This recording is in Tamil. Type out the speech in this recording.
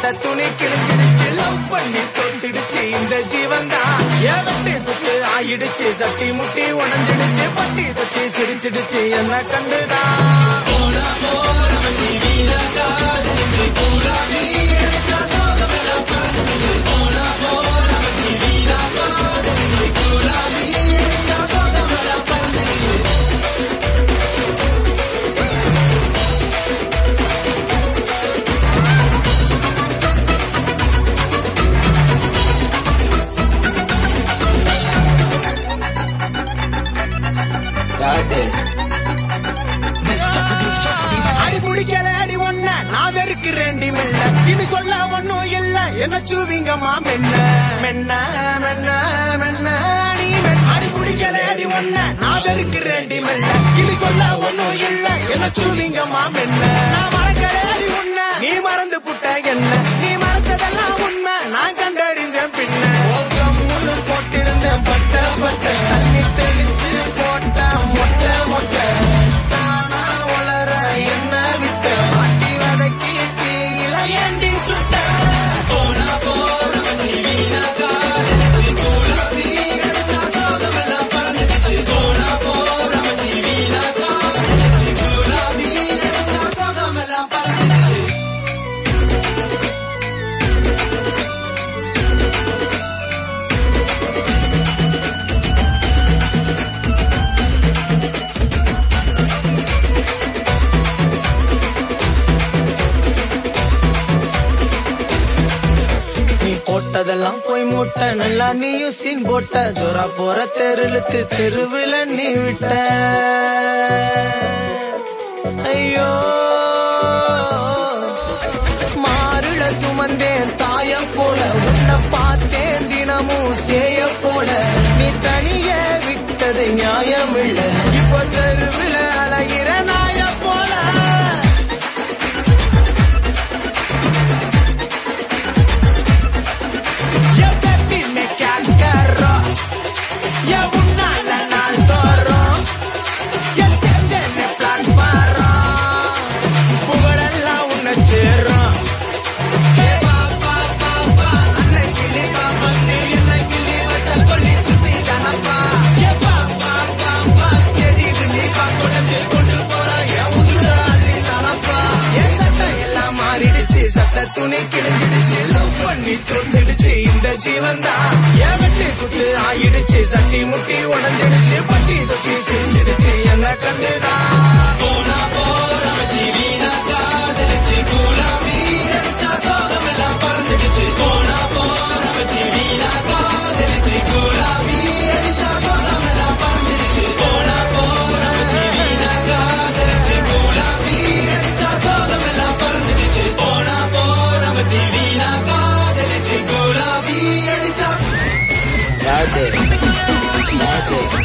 சட்ட துணி கிழிஞ்சிடுச்சு லவ் பண்ணி தொத்திடுச்சு இந்த ஜீவன் தான் ஏவட்டி குத்து ஆயிடுச்சு சட்டி முட்டி உடஞ்சிடுச்சு பட்டி தொட்டி சிரிச்சிடுச்சு என்ன கண்டுதான் அடி பிடிக்கல அடி ஒண்ண நான் வெறுக்கிறேன்டி மெல்ல இனி சொல்ல ஒண்ணும் இல்ல என்ன சூவிங்கம்மா மென்ன மென்ன மென்ன மென்ன நீ மென்ன. அடி பிடிக்கல அடி ஒண்ண நான் வெறுக்கிறேன்டி மெல்ல இனி சொல்ல ஒண்ணும் இல்ல என்ன சூவிங்கம்மா மென்ன நான் மறக்கல அடி உன்ன நீ மறந்து புட்ட என்ன நீ மறைச்சதெல்லாம் உண்மை நான் கண்டறிஞ்சேன் பின்ன முழு போட்டிருந்த பட்ட பட்ட தண்ணி தெளிச்சு போட்ட மொட்டை மொட்டை தானா வளர என்ன விட்ட மாட்டி வதக்கி தீயில ஏண்டி சுட்ட போனா போற நீ போட்டதெல்லாம் போய் மூட்ட நல்லா நீயும் சீன் போட்ட ஜோரா போற தெருளுத்து தெருவில் நீ விட்ட ஐயோ மாறுட சுமந்தேன் தாய போல உன்னை பார்த்தேன் தினமும் சேய போல நீ தனிய விட்டது நியாயம் இல்ல இப்போ தெருவில் அழகிற நாய போல Yo te dime que agarro Ya una lana al toro Ya tiene plan para புகழெல்லாம் உன்னை சேரும் ஏ பா, பா, பா, பா. அன்னை கிளி பா, வந்து என்னை கிளி வச்ச கொல்லி சுத்தி தானப்பா. ஏ பா, பா, பா, பா. செடிக்கு நீ பா, குடைஞ்சு கொண்டு போற என் உசுர அள்ளி தானப்பா. என் சட்டை எல்லாம் மாறிடுச்சு சட்ட துணி கிழிஞ்சிடுச்சு லவ் பண்ணி தொட்டுடுச்சு இந்த ஜீவன் தான் என் வெட்டி குத்து ஆயிடுச்சு சட்டி முட்டி உடஞ்சிடுச்சு பட்டி தொட்டி சிரிஞ்சிடுச்சு என்ன கண்டுதான் போனா போற ஜீவினா காதலிச்சு கூலாவி அடிச்சா சோகம் எல்லாம் பறந்துடுச்சு போனா போற ஜீவினா காதலிச்சு கூலாவி அடிச்சா சோகம் எல்லாம் பறந்துடுச்சு போனா போற ஜீவினா காதலிச்சு கூலாவி அடிச்சா சோகம் எல்லாம் பறந்துடுச்சு போனா போற ஜீவினா காதலிச்சு கூலாவி அடிச்சா Rabbit. Rabbit.